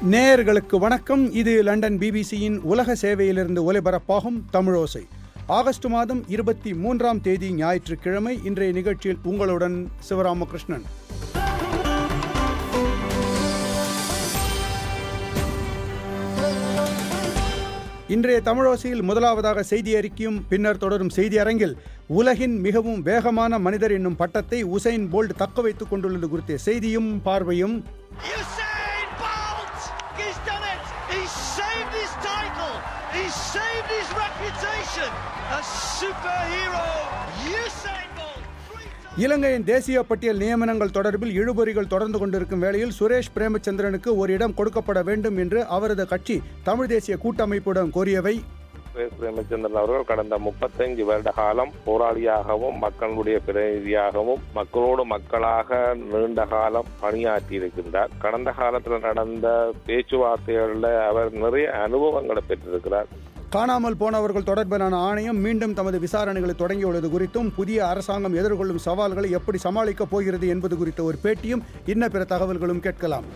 நேயர்களுக்கு வணக்கம் இது லண்டன் பிபிசியின் உலக சேவையிலிருந்து ஒலிபரப்பாகும் தமிழோசை ஆகஸ்ட் மாதம் இருபத்தி மூன்றாம் தேதி ஞாயிற்றுக்கிழமை இன்றைய நிகழ்ச்சியில் உங்களுடன் சிவராமகிருஷ்ணன் இன்றைய தமிழோசையில் முதலாவதாக செய்தி அறிக்கையும் பின்னர் தொடரும் செய்தி அரங்கில் உலகின் மிகவும் வேகமான மனிதர் என்னும் பட்டத்தை உசைன் போல்ட் தக்க வைத்துக் கொண்டுள்ளது குறித்த செய்தியும் பார்வையும் Usain Bolt! He's done it! He's saved his title! He's saved his reputation! A superhero! Usain Bolt! Three times- இலங்கையின் தேசிய பட்டியல் நியமனங்கள் தொடர்பில் இழுபறிகள் தொடர்ந்து கொண்டிருக்கும் வேளையில் சுரேஷ் பிரேமச்சந்திரனுக்கு ஒரு இடம் கொடுக்கப்பட வேண்டும் என்று அவரது கட்சி தமிழ் தேசிய கூட்டமைப்புடன் கோரியவை சுரேஷ் பிரேமச்சந்திரன் அவர்கள் கடந்த முப்பத்தைந்து வருட காலம் போராளியாகவும் மக்களுடைய பிரதிநிதியாகவும் மக்களோடு மக்களாக நீண்ட காலம் பணியாற்றி இருக்கின்றார் கடந்த காலத்தில் நடந்த பேச்சுவார்த்தைகளில் அவர் நிறைய அனுபவங்களை பெற்றிருக்கிறார் காணாமல் போனவர்கள் தொடர்பான ஆணையம் மீண்டும் தமது விசாரணைகளை தொடங்கியுள்ளது குறித்தும் புதிய அரசாங்கம் எதிர்கொள்ளும் சவால்களை எப்படி சமாளிக்கப் போகிறது என்பது குறித்த ஒரு பேட்டியும் இன்ன பிற தகவல்களும் கேட்கலாம்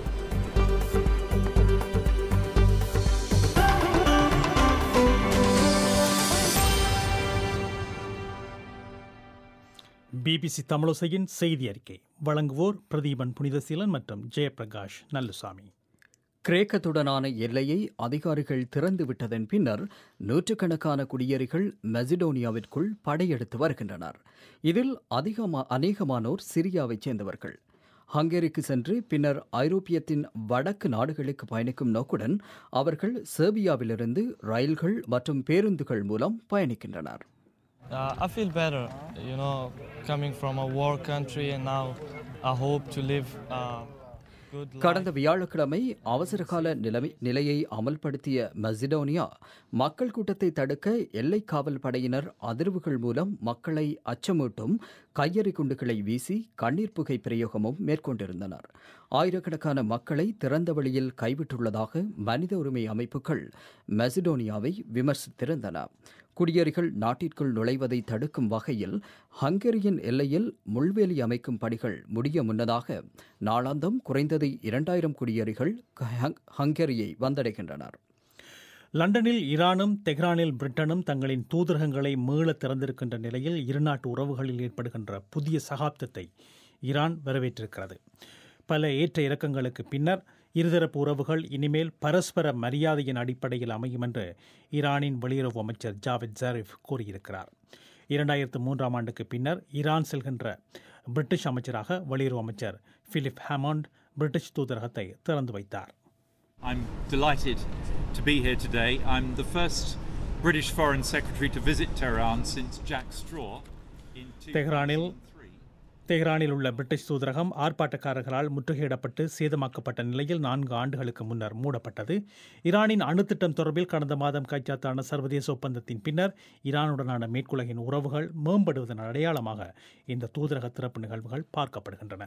பிபிசி தமிழோசையின் செய்தி அறிக்கை வழங்குவோர் பிரதீபன் புனிதசீலன் மற்றும் ஜெயபிரகாஷ் நல்லுசாமி கிரேக்கத்துடனான எல்லையை அதிகாரிகள் திறந்துவிட்டதன் பின்னர் நூற்றுக்கணக்கான குடியேறிகள் மெசிடோனியாவிற்குள் படையெடுத்து வருகின்றனர் இதில் அதிகமா அநேகமானோர் சிரியாவைச் சேர்ந்தவர்கள் ஹங்கேரிக்கு சென்று பின்னர் ஐரோப்பியத்தின் வடக்கு நாடுகளுக்கு பயணிக்கும் நோக்குடன் அவர்கள் சேர்பியாவிலிருந்து ரயில்கள் மற்றும் பேருந்துகள் மூலம் பயணிக்கின்றனர் Uh, I feel better, you know, coming from a war country and now I hope to live a good life. கடந்த வியாழக்கிழமை அவசரகால நிலைமை நிலையை அமல்படுத்திய மெசிடோனியா மக்கள் கூட்டத்தை தடுக்க எல்லை காவல் படையினர் அதிர்வுகள் மூலம் மக்களை அச்சமூட்டும் கையெறி குண்டுகளை வீசி கண்ணீர் புகை பிரயோகமும் மேற்கொண்டிருந்தனர் ஆயிரக்கணக்கான மக்களை திறந்த வழியில் கைவிட்டுள்ளதாக மனித உரிமை அமைப்புகள் மெசிடோனியாவை விமர்சித்திருந்தன குடியேறிகள் நாட்டிற்குள் நுழைவதை தடுக்கும் வகையில் ஹங்கேரியின் எல்லையில் முள்வேலி அமைக்கும் பணிகள் முடிய முன்னதாக நாளாந்தம் குறைந்தது இரண்டாயிரம் குடியேறிகள் ஹங்- ஹங்கேரியை வந்தடைகின்றனர் லண்டனில் ஈரானும் தெஹ்ரானில் பிரிட்டனும் தங்களின் தூதரகங்களை மீள திறந்திருக்கின்ற நிலையில் இருநாட்டு உறவுகளில் ஏற்படுகின்ற புதிய சகாப்தத்தை ஈரான் வரவேற்றிருக்கிறது பல ஏற்ற இறக்கங்களுக்கு பின்னர் இருதரப்பு உறவுகள் இனிமேல் பரஸ்பர மரியாதையின் அடிப்படையில் அமையும் என்று ஈரானின் வெளியுறவு அமைச்சர் ஜாவேத் ஜாரிஃப் கூறியிருக்கிறார் இரண்டாயிரத்து மூன்றாம் ஆண்டுக்கு பின்னர் ஈரான் செல்கின்ற பிரிட்டிஷ் அமைச்சராக வெளியுறவு அமைச்சர் பிலிப் ஹாமண்ட் பிரிட்டிஷ் தூதரகத்தை திறந்து வைத்தார் I'm delighted to be here today. I'm the first British Foreign Secretary to visit Tehran since Jack Straw in தெஹ்ரானில் 2003. தெஹ்ரானில் உள்ள பிரிட்டிஷ் தூதரகம் ஆர்ப்பாட்டக்காரர்களால் முற்றுகையிடப்பட்டு சேதமாக்கப்பட்ட நிலையில் நான்கு ஆண்டுகளுக்கு முன்னர் மூடப்பட்டது ஈரானின் அணுத்திட்டம் தொடர்பில் கடந்த மாதம் கைச்சாத்தான சர்வதேச ஒப்பந்தத்தின் பின்னர் ஈரானுடனான மேற்குலகின் உறவுகள் மேம்படுவதன் அடையாளமாக இந்த தூதரக திறப்பு நிகழ்வுகள் பார்க்கப்படுகின்றன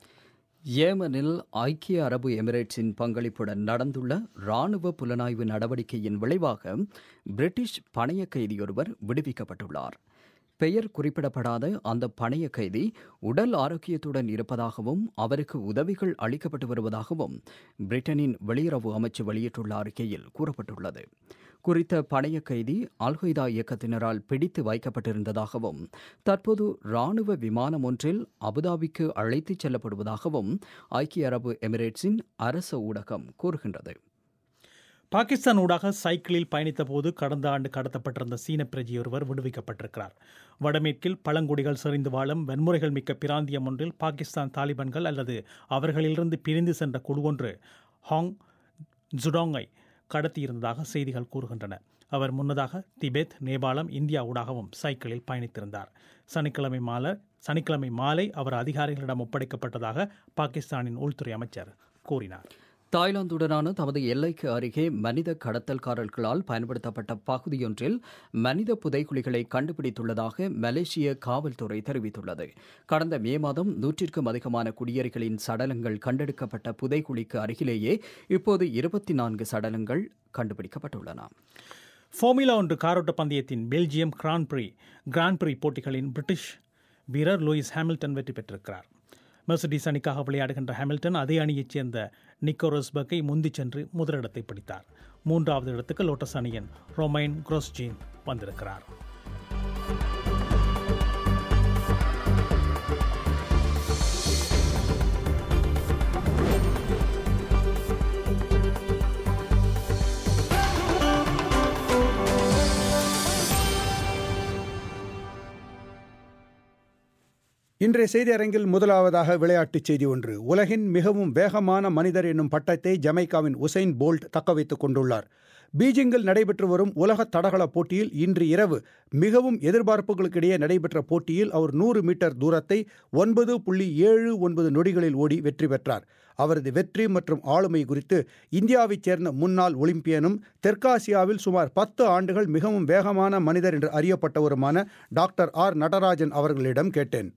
ஏமனில் ஐக்கிய அரபு எமிரேட்ஸின் பங்களிப்புடன் நடந்துள்ள ராணுவ புலனாய்வு நடவடிக்கையின் விளைவாக பிரிட்டிஷ் பணைய கைதியொருவர் விடுவிக்கப்பட்டுள்ளார் பெயர் குறிப்பிடப்படாத அந்த பணைய கைதி உடல் ஆரோக்கியத்துடன் இருப்பதாகவும் அவருக்கு உதவிகள் அளிக்கப்பட்டு வருவதாகவும் பிரிட்டனின் வெளியுறவு அமைச்சு வெளியிட்டுள்ள அறிக்கையில் கூறப்பட்டுள்ளது குறித்த பணைய கைதி அல்கொய்தா இயக்கத்தினரால் பிடித்து வைக்கப்பட்டிருந்ததாகவும் தற்போது ராணுவ விமானம் ஒன்றில் அபுதாபிக்கு அழைத்துச் செல்லப்படுவதாகவும் ஐக்கிய அரபு எமிரேட்ஸின் அரச ஊடகம் கூறுகின்றது பாகிஸ்தான் ஊடாக சைக்கிளில் பயணித்தபோது கடந்த ஆண்டு கடத்தப்பட்டிருந்த சீன பிரஜையொருவர் விடுவிக்கப்பட்டிருக்கிறார் வடமேற்கில் பழங்குடிகள் செறிந்து வாழும் வன்முறைகள் மிக்க பிராந்தியம் ஒன்றில் பாகிஸ்தான் தாலிபான்கள் அல்லது அவர்களிலிருந்து பிரிந்து சென்ற குழு ஒன்று ஹாங் ஜுடாங்கை கடத்தியிருந்ததாக செய்திகள் கூறுகின்றன அவர் முன்னதாக திபெத் நேபாளம் இந்தியா ஊடாகவும் சைக்கிளில் பயணித்திருந்தார் சனிக்கிழமை மாலை சனிக்கிழமை மாலை அவர் அதிகாரிகளிடம் ஒப்படைக்கப்பட்டதாக பாகிஸ்தானின் உள்துறை அமைச்சர் கூறினார் தாய்லாந்துடனான தமது எல்லைக்கு அருகே மனித கடத்தல்காரர்களால் பயன்படுத்தப்பட்ட பகுதியொன்றில் மனித புதைக்குழிகளை கண்டுபிடித்துள்ளதாக மலேசிய காவல்துறை தெரிவித்துள்ளது கடந்த மே மாதம் நூற்றிற்கும் அதிகமான குடியேறிகளின் சடலங்கள் கண்டெடுக்கப்பட்ட புதைக்குழிக்கு அருகிலேயே இப்போது இருபத்தி நான்கு சடலங்கள் கண்டுபிடிக்கப்பட்டுள்ளன ஃபார்முலா ஒன்று காரோட்ட பந்தயத்தின் Belgium grand prix grand prix போட்டிகளின் பிரிட்டிஷ் வீரர் லூயிஸ் ஹாமில்டன் வெற்றி பெற்றிருக்கிறார் மெர்சிடிஸ் அணிக்காக விளையாடுகின்ற ஹாமில்டன் அதே அணியைச் சேர்ந்த நிக்கோ ரோஸ்பர்க்கை முந்திச் சென்று முதலிடத்தை பிடித்தார் மூன்றாவது இடத்துக்கு லோட்டஸ் அணியின் ரொமைன் குரோஸ்ஜின் வந்திருக்கிறார் இன்றைய செய்தி அரங்கில் முதலாவதாக விளையாட்டுச் செய்தி ஒன்று உலகின் மிகவும் வேகமான மனிதர் என்னும் பட்டத்தை ஜமைக்காவின் உசைன் போல்ட் தக்கவைத்துக் கொண்டுள்ளார் பீஜிங்கில் நடைபெற்று வரும் உலக தடகள போட்டியில் இன்று இரவு மிகவும் எதிர்பார்ப்புகளுக்கிடையே நடைபெற்ற போட்டியில் அவர் நூறு மீட்டர் தூரத்தை ஒன்பது புள்ளி ஏழு ஒன்பது நொடிகளில் ஓடி வெற்றி பெற்றார் அவரது வெற்றி மற்றும் ஆளுமை குறித்து இந்தியாவைச் சேர்ந்த முன்னாள் ஒலிம்பியனும் தெற்காசியாவில் சுமார் பத்து ஆண்டுகள் மிகவும் வேகமான மனிதர் என்று அறியப்பட்டவருமான டாக்டர் ஆர் நடராஜன் அவர்களிடம் கேட்டேன்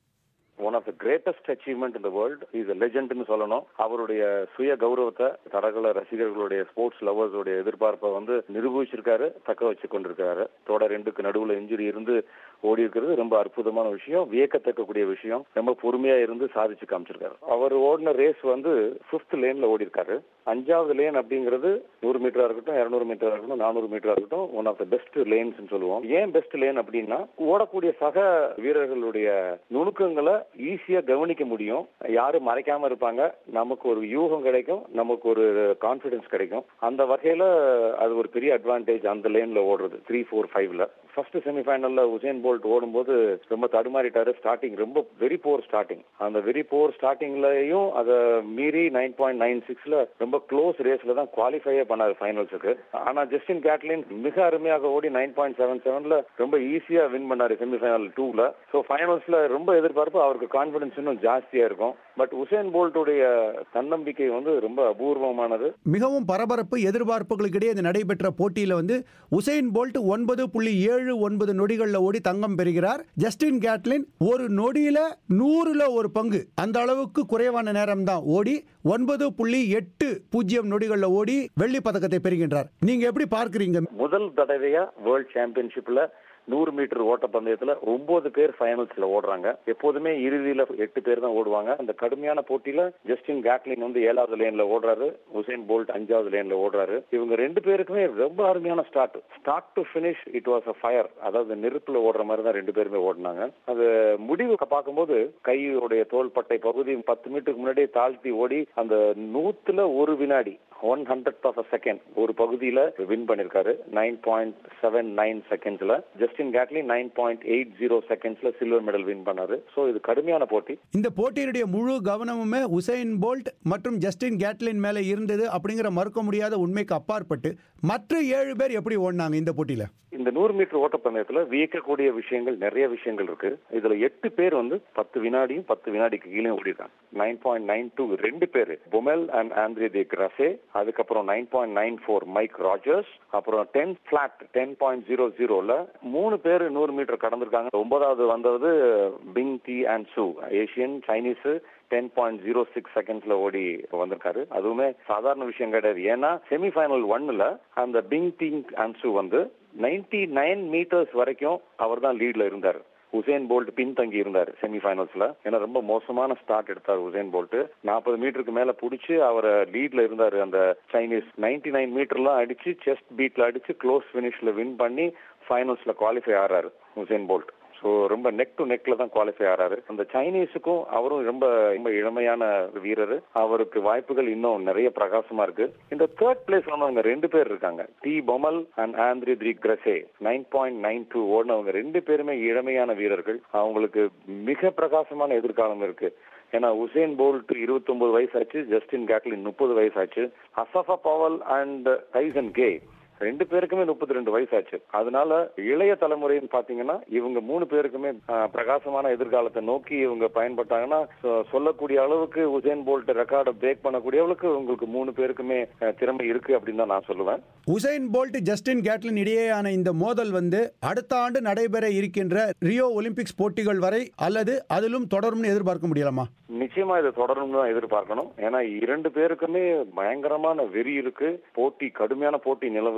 one of the greatest achievement இந்த வேர்ல்ட் இஸ் லெஜெண்ட்னு சொல்லணும் அவருடைய சுய கௌரவத்தை தடகள ரசிகர்களுடைய ஸ்போர்ட்ஸ் லவர்ஸோடைய எதிர்பார்ப்பை வந்து நிரூபிச்சிருக்காரு தக்க வச்சு கொண்டிருக்காரு தொடர் ரெண்டுக்கு நடுவுல இன்ஜுரி இருந்து ஓடி இருக்கிறது ரொம்ப அற்புதமான விஷயம் வியக்கத்தக்கக்கூடிய விஷயம் ரொம்ப பொறுமையா இருந்து சாதிச்சு காமிச்சிருக்காரு அவர் ஓடின ரேஸ் வந்து பிப்த் லேன்ல ஓடி இருக்காரு அஞ்சாவது லேன் அப்படிங்கிறது நூறு மீட்டரா இருக்கட்டும் இருநூறு மீட்டரா இருக்கட்டும் நானூறு மீட்டரா இருக்கட்டும் one of the best lanes சொல்லுவோம் ஏன் பெஸ்ட் லேன் அப்படின்னா ஓடக்கூடிய சக வீரர்களுடைய நுணுக்கங்களை ஈஸியா கவனிக்க முடியும் யாரும் மறைக்காம இருப்பாங்க நமக்கு ஒரு யூகம் கிடைக்கும் நமக்கு ஒரு கான்பிடன்ஸ் கிடைக்கும் அந்த வகையில அது ஒரு பெரிய அட்வான்டேஜ் அந்த லேன்ல ஓடுறது த்ரீ ஃபோர் ஃபைவ்ல ஃபர்ஸ்ட் செமிஃபைனல்ல உசேன் போல்ட் ஓடும்போது ரொம்ப தடுமாறிட்டாரு ஸ்டார்டிங் ரொம்ப வெரி போர் ஸ்டார்டிங் அந்த வெரி போர் ஸ்டார்டிங்லயும் அதை மீறி நைன் பாயிண்ட் நைன் சிக்ஸ்ல ரொம்ப க்ளோஸ் ரேஸ்ல தான் குவாலிஃபையே பண்ணாரு ஃபைனல்ஸுக்கு ஆனா ஜஸ்டின் கேட்லின் மிக அருமையாக ஓடி நைன் பாயிண்ட் செவன் செவன்ல ரொம்ப ஈஸியா வின் பண்ணாரு செமிஃபைனல் டூல ஸோ ஃபைனல்ஸ்ல ரொம்ப எதிர்பார்ப்பு அவருக்கு கான்பிடன்ஸ் இன்னும் ஜாஸ்தியா இருக்கும் பட் உசேன் போல்ட்டுடைய தன்னம்பிக்கை வந்து ரொம்ப அபூர்வமானது மிகவும் பரபரப்பு எதிர்பார்ப்புகளுக்கிடையே இது நடைபெற்ற போட்டியில் வந்து உசைன் போல்ட் ஒன்பது புள்ளி ஏழு ஒன்பது நொடிகளில் ஓடி தங்கம் பெறுகிறார் ஜஸ்டின் கேட்லின் ஒரு நொடியில நூறுல ஒரு பங்கு அந்த அளவுக்கு குறைவான நேரம் தான் ஓடி ஒன்பது புள்ளி எட்டு பூஜ்ஜியம் நொடிகளில் ஓடி வெள்ளி பதக்கத்தை பெறுகின்றார் நீங்க எப்படி பார்க்கிறீங்க முதல் தடவையா வேர்ல்ட் சாம்பியன்ஷிப்ல நூறு மீட்டர் ஓட்ட பந்தயத்துல ஒன்பது பேர் ஃபைனல்ஸ்ல ஓடுறாங்க எப்போதுமே இறுதியில எட்டு பேர் தான் ஓடுவாங்க அந்த கடுமையான போட்டியில ஜஸ்டின் கேட்லின் வந்து ஏழாவது லேன்ல ஓடுறாரு உசேன் போல்ட் அஞ்சாவது லேன்ல ஓடுறாரு இவங்க ரெண்டு பேருக்குமே ரொம்ப அருமையான start start to finish it was a fire அதாவது நெருப்புல ஓடுற மாதிரி தான் ரெண்டு பேருமே ஓடினாங்க அது முடிவு பார்க்கும்போது கையுடைய தோள்பட்டை பகுதி பத்து மீட்டருக்கு முன்னாடியே தாழ்த்தி ஓடி அந்த நூத்துல ஒரு வினாடி one hundred of a second ஒரு பகுதியில வின் பண்ணிருக்காரு நைன் பாயிண்ட் செவன் நைன் செகண்ட்ஸ்ல Justin Gatlin nine point eight zero செகண்ட்ஸ்ல சில்வர் மெடல் வின் பண்ணாரு சோ இது கடுமையான போட்டி இந்த போட்டியினுடைய முழு கவனமுமே உசைன் போல்ட் மற்றும் ஜஸ்டின் கேட்லின் மேலே இருந்தது அப்படிங்கிற மறுக்க முடியாத உண்மைக்கு அப்பாற்பட்டு மற்ற ஏழு பேர் எப்படி ஓடினாங்க இந்த போட்டியில இந்த நூறு மீட்டர் ஓட்டப்பந்தயத்துல வியக்கக்கூடிய விஷயங்கள் நிறைய விஷயங்கள் இருக்கு இதுல எட்டு பேர் வந்து பத்து வினாடியும் பத்து வினாடிக்கு கீழே ஓடிருக்காங்க நைன் பாயிண்ட் நைன் டூ ரெண்டு பேர் Bromell and Andre De Grasse அதுக்கப்புறம் nine point nine four Mike Rodgers அப்புறம் ten flat ten point zero ஜீரோல மூணு பேர் நூறு மீட்டர் கடந்திருக்காங்க ஒன்பதாவது வந்தது Bingtian and Su Asian Chinese ten point zero six செகண்ட்ஸ்ல ஓடி வந்திருக்காரு அதுவுமே சாதாரண விஷயம் கிடையாது ஏன்னா செமிஃபைனல் ஒன்னுல அந்த பிங் டிங் அன்சு வந்து நைன்டி நைன் மீட்டர்ஸ் வரைக்கும் அவர் தான் லீட்ல இருந்தார் உசேன் போல்ட் பின்தங்கி இருந்தார் செமிஃபைனல்ஸ்ல ஏன்னா ரொம்ப மோசமான ஸ்டார்ட் எடுத்தார் உசேன் போல்ட் நாற்பது மீட்டருக்கு மேல புடிச்சு அவர் லீட்ல இருந்தாரு அந்த சைனீஸ் நைன்டி நைன் மீட்டர்லாம் அடிச்சு செஸ்ட் பீட்ல அடிச்சு க்ளோஸ் பினிஷ்ல வின் பண்ணி ஃபைனல்ஸ்ல குவாலிஃபை ஆறாரு உசேன் போல்ட் ஸோ ரொம்ப நெக் டு நெக்ல தான் குவாலிஃபை ஆறாரு அந்த சைனீஸுக்கும் அவரும் ரொம்ப ரொம்ப இளமையான வீரர் அவருக்கு வாய்ப்புகள் இன்னும் நிறைய பிரகாசமா இருக்கு இந்த தேர்ட் பிளேஸ் வந்தவங்க ரெண்டு பேர் இருக்காங்க De Bromell and Andre De Grasse nine point nine two ஓடினவங்க ரெண்டு பேருமே இளமையான வீரர்கள் அவங்களுக்கு மிக பிரகாசமான எதிர்காலம் இருக்கு ஏன்னா உசேன் போல்ட் இருபத்தி ஒன்பது வயசு ஆச்சு ஜஸ்டின் கேட்லின் முப்பது வயசு ஆச்சு Asafa Powell and Tyson Gay ரெண்டு பேருக்குமே முப்பத்தி ரெண்டு வயசாச்சு அதனால இளைய தலைமுறைன்னு பாத்தீங்கன்னா இவங்க மூணு பேருக்குமே பிரகாசமான எதிர்காலத்தை நோக்கி இவங்க பயன்பட்டாங்கன்னா சொல்லக்கூடிய அளவுக்கு உசேன் போல்ட் ரெக்கார்டை பிரேக் பண்ணக்கூடிய அளவுக்கு உங்களுக்கு மூணு பேருக்குமே திறமை இருக்கு அப்படின்னு தான் நான் சொல்லுவேன் உசைன் போல்ட் ஜஸ்டின் கேட்லின் இடையேயான இந்த மோதல் வந்து அடுத்த ஆண்டு நடைபெற இருக்கின்ற ரியோ ஒலிம்பிக்ஸ் போட்டிகள் வரை அல்லது அதிலும் தொடரும்னு எதிர்பார்க்க முடியலாமா நிச்சயமா இதை தொடரணும்னு தான் எதிர்பார்க்கணும் ஏன்னா இரண்டு பேருக்குமே பயங்கரமான வெறி இருக்கு போட்டி கடுமையான போட்டி நிலவுகிறது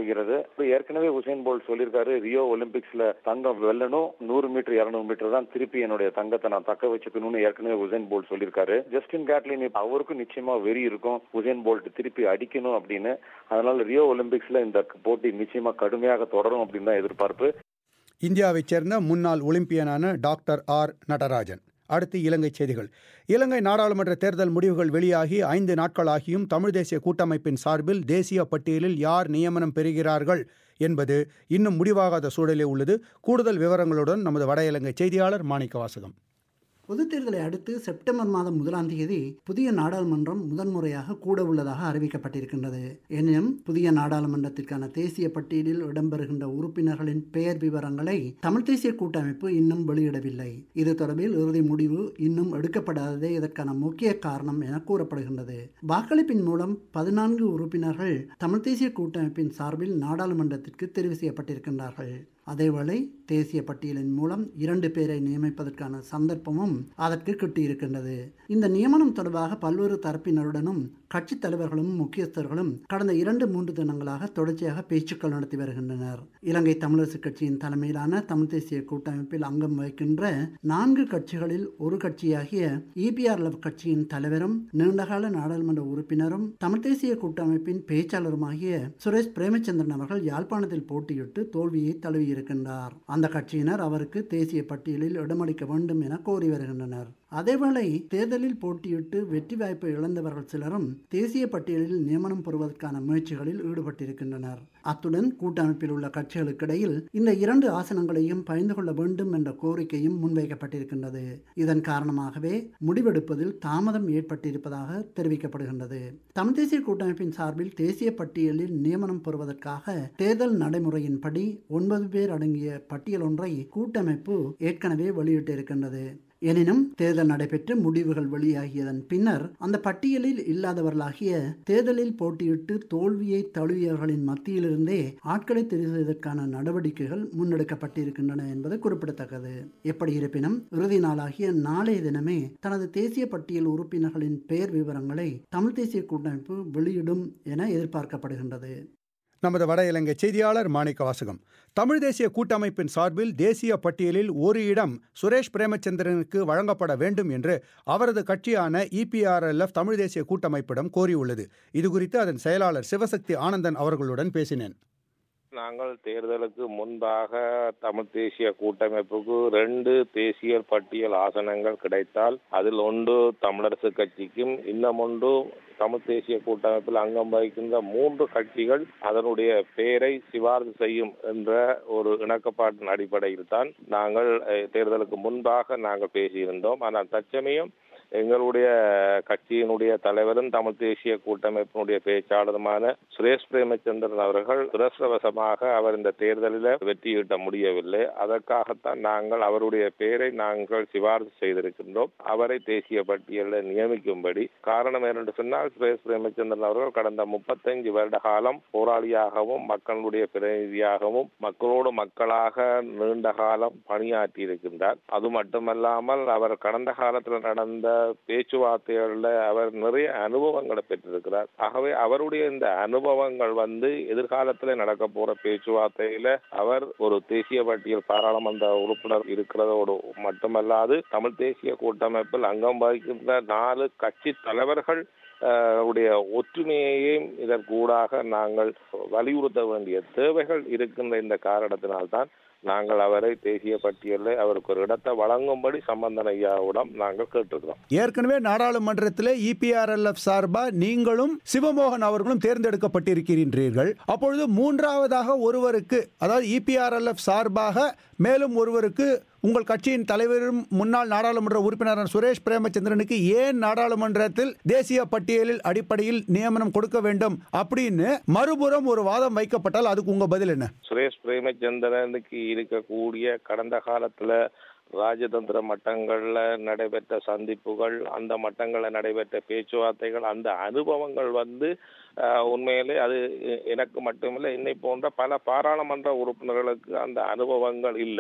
போகிறது இப்ப ஏற்கனவே உசேன் போல்ட் சொல்லியிருக்காரு ரியோ ஒலிம்பிக்ஸ்ல தங்கம் வெல்லணும் நூறு மீட்டர் இருநூறு மீட்டர் தான் திருப்பி என்னுடைய தங்கத்தை நான் தக்க வச்சுக்கணும்னு ஏற்கனவே உசேன் போல்ட் சொல்லியிருக்காரு ஜஸ்டின் கேட்லின் இப்ப அவருக்கும் நிச்சயமா வெறி இருக்கும் உசேன் போல்ட் திருப்பி அடிக்கணும் அப்படின்னு அதனால ரியோ ஒலிம்பிக்ஸ்ல இந்த போட்டி நிச்சயமா கடுமையாக தொடரும் அப்படின்னு தான் எதிர்பார்ப்பு இந்தியாவைச் சேர்ந்த முன்னாள் ஒலிம்பியனான டாக்டர் ஆர் நடராஜன் அடுத்து இலங்கை செய்திகள் இலங்கை நாடாளுமன்ற தேர்தல் முடிவுகள் வெளியாகி ஐந்து நாட்களாகியும் தமிழ் தேசிய கூட்டமைப்பின் சார்பில் தேசிய பட்டியலில் யார் நியமனம் பெறுகிறார்கள் என்பது இன்னும் முடிவாகாத சூழலே உள்ளது கூடுதல் விவரங்களுடன் நமது வட இலங்கை செய்தியாளர் மாணிக்க வாசகம் பொதுத் தேர்தலை அடுத்து செப்டம்பர் மாதம் முதலாம் தேதி புதிய நாடாளுமன்றம் முதன்முறையாக கூட உள்ளதாக அறிவிக்கப்பட்டிருக்கின்றது எனினும் புதிய நாடாளுமன்றத்திற்கான தேசிய பட்டியலில் இடம்பெறுகின்ற உறுப்பினர்களின் பெயர் விவரங்களை தமிழ் தேசிய கூட்டமைப்பு இன்னும் வெளியிடவில்லை இது தொடர்பில் இறுதி முடிவு இன்னும் எடுக்கப்படாததே இதற்கான முக்கிய காரணம் என கூறப்படுகின்றது வாக்களிப்பின் மூலம் பதினான்கு உறுப்பினர்கள் தமிழ் தேசிய கூட்டமைப்பின் சார்பில் நாடாளுமன்றத்திற்கு தெரிவு செய்யப்பட்டிருக்கின்றார்கள் அதேவேளை தேசிய பட்டியலின் மூலம் இரண்டு பேரை நியமிப்பதற்கான சந்தர்ப்பமும் அதற்கு கிட்டியிருக்கின்றது இந்த நியமனம் தொடர்பாக பல்வேறு தரப்பினருடனும் கட்சித் தலைவர்களும் முக்கியஸ்தர்களும் கடந்த இரண்டு மூன்று தினங்களாக தொடர்ச்சியாக பேச்சுக்கள் நடத்தி வருகின்றனர் இலங்கை தமிழரசு கட்சியின் தலைமையிலான தமிழ் தேசிய கூட்டமைப்பில் அங்கம் வகிக்கின்ற நான்கு கட்சிகளில் ஒரு கட்சியாகிய இபிஆர்எல் கட்சியின் தலைவரும் நீண்டகால நாடாளுமன்ற உறுப்பினரும் தமிழ் தேசிய கூட்டமைப்பின் பேச்சாளருமாகிய சுரேஷ் பிரேமச்சந்திரன் அவர்கள் யாழ்ப்பாணத்தில் போட்டியிட்டு தோல்வியை தழுவியிருக்கின்றார் அந்த கட்சியினர் அவருக்கு தேசிய பட்டியலில் இடமளிக்க வேண்டும் என கோரி வருகின்றனர் அதேவேளை தேர்தலில் போட்டியிட்டு வெற்றி வாய்ப்பை இழந்தவர்கள் சிலரும் தேசிய பட்டியலில் நியமனம் பெறுவதற்கான முயற்சிகளில் ஈடுபட்டிருக்கின்றனர் அத்துடன் கூட்டமைப்பில் உள்ள கட்சிகளுக்கிடையில் இந்த இரண்டு ஆசனங்களையும் பகிர்ந்து கொள்ள வேண்டும் என்ற கோரிக்கையும் முன்வைக்கப்பட்டிருக்கின்றது இதன் காரணமாகவே முடிவெடுப்பதில் தாமதம் ஏற்பட்டிருப்பதாக தெரிவிக்கப்படுகின்றது தமிழ் தேசிய கூட்டமைப்பின் சார்பில் தேசிய பட்டியலில் நியமனம் பெறுவதற்காக தேர்தல் நடைமுறையின்படி ஒன்பது பேர் அடங்கிய பட்டியல் ஒன்றை கூட்டமைப்பு ஏற்கனவே வெளியிட்டிருக்கின்றது எனினும் தேர்தல் நடைபெற்று முடிவுகள் வெளியாகியதன் பின்னர் அந்த பட்டியலில் இல்லாதவர்களாகிய தேர்தலில் போட்டியிட்டு தோல்வியை தழுவியவர்களின் மத்தியிலிருந்தே ஆட்களை தெரிவு செய்வதற்கான நடவடிக்கைகள் முன்னெடுக்கப்பட்டிருக்கின்றன என்பது குறிப்பிடத்தக்கது எப்படி இருப்பினும் இறுதி நாளாகிய நாளைய தினமே தனது தேசிய பட்டியல் உறுப்பினர்களின் பெயர் விவரங்களை தமிழ் தேசிய கூட்டமைப்பு வெளியிடும் என எதிர்பார்க்கப்படுகின்றது நமது வட இலங்கை செய்தியாளர் மாணிக்க வாசகம் தமிழ் தேசிய கூட்டமைப்பின் சார்பில் தேசிய பட்டியலில் ஒரு இடம் சுரேஷ் பிரேமச்சந்திரனுக்கு வழங்கப்பட வேண்டும் என்று அவரது கட்சியான இபிஆர்எல்எஃப் தமிழ் தேசிய கூட்டமைப்பிடம் கோரியுள்ளது இதுகுறித்து அதன் செயலாளர் சிவசக்தி ஆனந்தன் அவர்களுடன் பேசினேன் நாங்கள் தேர்தலுக்கு முன்பாக தமிழ் தேசிய கூட்டமைப்புக்கு ரெண்டு தேசிய பட்டியல் ஆசனங்கள் கிடைத்தால் அதில் ஒன்று தமிழரசு கட்சிக்கும் இன்னும் ஒன்று தமிழ் தேசிய கூட்டமைப்பில் அங்கம் வகிக்கின்ற மூன்று கட்சிகள் அதனுடைய பெயரை சிபார்சு செய்யும் என்ற ஒரு இணக்கப்பாட்டின் அடிப்படையில் தான் நாங்கள் தேர்தலுக்கு முன்பாக நாங்கள் பேசியிருந்தோம் ஆனால் தற்சமயம் எங்களுடைய கட்சியினுடைய தலைவரும் தமிழ் தேசிய கூட்டமைப்பினுடைய பேச்சாளருமான சுரேஷ் பிரேமச்சந்திரன் அவர்கள் துரஸ்ரவசமாக அவர் இந்த தேர்தலில் வெற்றியீட்ட முடியவில்லை அதற்காகத்தான் நாங்கள் அவருடைய பெயரை நாங்கள் சிபார்சு செய்திருக்கின்றோம் அவரை தேசிய பட்டியலில் நியமிக்கும்படி காரணம் என்னென்று சொன்னால் சுரேஷ் பிரேமச்சந்திரன் அவர்கள் கடந்த முப்பத்தைந்து வருட காலம் போராளியாகவும் மக்களுடைய பிரதிநிதியாகவும் மக்களோடு மக்களாக நீண்ட காலம் பணியாற்றி இருக்கின்றார் அது மட்டுமல்லாமல் அவர் கடந்த காலத்தில் நடந்த பேச்சுவார்த்தைகளில் அவர் நிறைய அனுபவங்களை பெற்றிருக்கிறார் ஆகவே அவருடைய இந்த அனுபவங்கள் வந்து எதிர்காலத்தில் நடக்க போற பேச்சுவார்த்தையில அவர் ஒரு தேசிய பட்டியல் பாராளுமன்ற உறுப்பினர் இருக்கிறதோடு மட்டுமல்லாது தமிழ் தேசிய கூட்டமைப்பில் அங்கம் வகிக்கின்ற நாலு கட்சி தலைவர்கள் உடைய ஒற்றுமையையும் இதற்கூடாக நாங்கள் வலியுறுத்த வேண்டிய தேவைகள் இருக்கின்ற இந்த காரணத்தினால்தான் நாங்கள் அவரை தேசிய பட்டியலில் அவருக்கு ஒரு இடத்தை வழங்கும்படி சம்பந்தன் ஐயாவிடம் நாங்கள் கேட்டிருக்கிறோம் ஏற்கனவே நாடாளுமன்றத்தில் இபிஆர்எல்எஃப் சார்பா நீங்களும் சிவமோகன் அவர்களும் தேர்ந்தெடுக்கப்பட்டிருக்கிறீர்கள் அப்பொழுது மூன்றாவதாக ஒருவருக்கு அதாவது இபிஆர்எல்எஃப் சார்பாக மேலும் ஒருவருக்கு உங்கள் கட்சியின் தலைவரும் முன்னாள் நாடாளுமன்ற உறுப்பினர் சுரேஷ் பிரேமச்சந்திரனுக்கு ஏன் நாடாளுமன்றத்தில் தேசிய பட்டியலில் அடிப்படையில் நியமனம் கொடுக்க வேண்டும் அப்படின்னு மறுபுறம் ஒரு வாதம் வைக்கப்பட்டால் அதுக்கு உங்க பதில் என்ன சுரேஷ் பிரேமச்சந்திரனுக்கு இருக்கக்கூடிய கடந்த காலத்துல ராஜதந்திர மட்டங்கள்ல நடைபெற்ற சந்திப்புகள் அந்த மட்டங்களில் நடைபெற்ற பேச்சுவார்த்தைகள் அந்த அனுபவங்கள் வந்து உண்மையிலே அது எனக்கு மட்டுமில்லை என்னை போன்ற பல பாராளுமன்ற உறுப்பினர்களுக்கு அந்த அனுபவங்கள் இல்லை